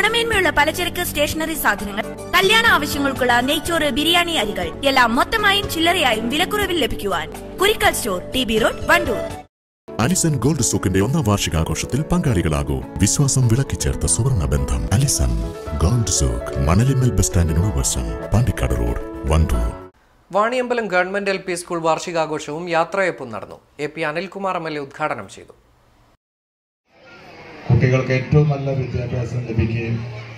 ഗുണമേന്മയുള്ള പലചരക്ക് സ്റ്റേഷനറി സാധനങ്ങൾ കല്യാണ ആവശ്യങ്ങൾക്കുള്ള നെയ്ച്ചോറ് ബിരിയാണി അരികൾ എല്ലാം മൊത്തമായും ചില്ലറയായും വിലക്കുറവിൽ ലഭിക്കുവാൻ Kurikkal store T B road Wandoor Alison gold സൂക്കിന്റെ ഒന്നാം വാർഷികാഘോഷത്തിൽ പങ്കാളികളാകൂ വിശ്വാസം വിളക്കിച്ചേർത്ത സുവർണ ബന്ധം Alison gold souk Manalimmal bus സ്റ്റാൻഡിനോട് വശം Pandikkad road Wandoor Vaniyambalam government L P school വാർഷികാഘോഷവും യാത്രയപ്പും നടന്നു A P Anilkumar M L A ഉദ്ഘാടനം ചെയ്തു കുട്ടികൾക്ക് ഏറ്റവും നല്ല വിദ്യാഭ്യാസം ലഭിക്കുകയും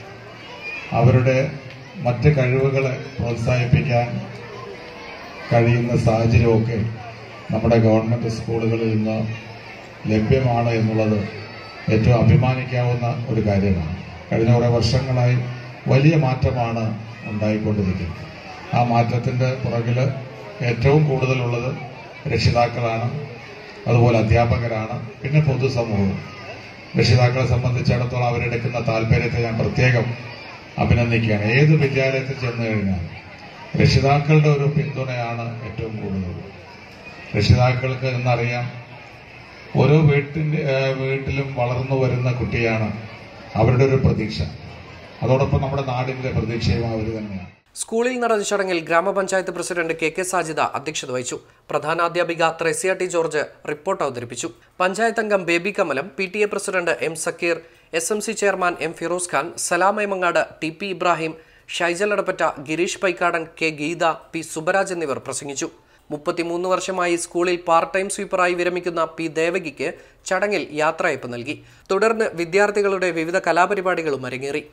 അവരുടെ മറ്റ് കഴിവുകളെ പ്രോത്സാഹിപ്പിക്കാൻ കഴിയുന്ന സാഹചര്യമൊക്കെ നമ്മുടെ ഗവൺമെൻറ് സ്കൂളുകളിൽ ഇന്ന് ലഭ്യമാണ് എന്നുള്ളത് ഏറ്റവും അഭിമാനിക്കാവുന്ന ഒരു കാര്യമാണ് കഴിഞ്ഞ കുറേ വർഷങ്ങളായി വലിയ മാറ്റമാണ് ഉണ്ടായിക്കൊണ്ടിരിക്കുന്നത് ആ മാറ്റത്തിൻ്റെ പുറകിൽ ഏറ്റവും കൂടുതലുള്ളത് രക്ഷിതാക്കളാണ് അതുപോലെ അധ്യാപകരാണ് പിന്നെ പൊതുസമൂഹവും രക്ഷിതാക്കളെ സംബന്ധിച്ചിടത്തോളം അവരെടുക്കുന്ന താല്പര്യത്തെ ഞാൻ പ്രത്യേകം അഭിനന്ദിക്കുകയാണ് ഏത് വിദ്യാലയത്തിൽ ചെന്ന് കഴിഞ്ഞാൽ രക്ഷിതാക്കളുടെ ഒരു പിന്തുണയാണ് ഏറ്റവും കൂടുതൽ രക്ഷിതാക്കൾക്ക് എന്നറിയാം ഓരോ വീട്ടിൻ്റെ ഏഹ് വീട്ടിലും വളർന്നു വരുന്ന കുട്ടിയാണ് അവരുടെ ഒരു പ്രതീക്ഷ അതോടൊപ്പം നമ്മുടെ നാടിൻ്റെ പ്രതീക്ഷയും അവർ തന്നെയാണ് സ്കൂളിൽ നടന്ന ചടങ്ങിൽ ഗ്രാമപഞ്ചായത്ത് പ്രസിഡന്റ് കെ കെ സാജിദ അധ്യക്ഷത വഹിച്ചു പ്രധാനാധ്യാപിക ത്രേസ്യ ടി ജോർജ് റിപ്പോർട്ട് അവതരിപ്പിച്ചു പഞ്ചായത്ത് അംഗം Baby Kamalam P T A president M Zakir S M C chairman M Firoz Khan Salamaimangad T P Ibrahim Shaijal Adappatta Girish Paikkadan K Geetha P Subaraj എന്നിവർ പ്രസംഗിച്ചു മുപ്പത്തിമൂന്ന് വർഷമായി സ്കൂളിൽ പാർട്ട് ടൈം സ്വീപ്പറായി വിരമിക്കുന്ന പി ദേവകിക്ക് ചടങ്ങിൽ യാത്രയപ്പ് നൽകി തുടർന്ന് വിദ്യാർത്ഥികളുടെ വിവിധ കലാപരിപാടികളും അരങ്ങേറി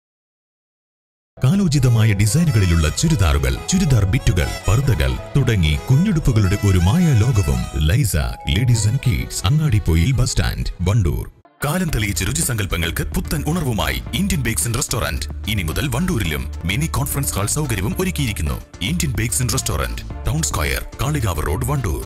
കാലോചിതമായ ഡിസൈനുകളിലുള്ള ചുരിദാറുകൾ ചുരിദാർ ബിറ്റുകൾ പർദ്ദകൾ തുടങ്ങി കുഞ്ഞുടുപ്പുകളുടെ ഒരു മായ ലോകവും Laisa ladies and kids Angadippoyil bus stand Wandoor കാലം തെളിയിച്ച രുചിസങ്കല്പങ്ങൾക്ക് പുത്തൻ ഉണർവുമായി ഇന്ത്യൻ ബേക്സ് ആൻഡ് റെസ്റ്റോറന്റ് ഇനി മുതൽ വണ്ടൂരിലും മിനി കോൺഫറൻസ് ഹാൾ സൗകര്യവും ഒരുക്കിയിരിക്കുന്നു Indian bakes and restaurant town square Kalikavu road Wandoor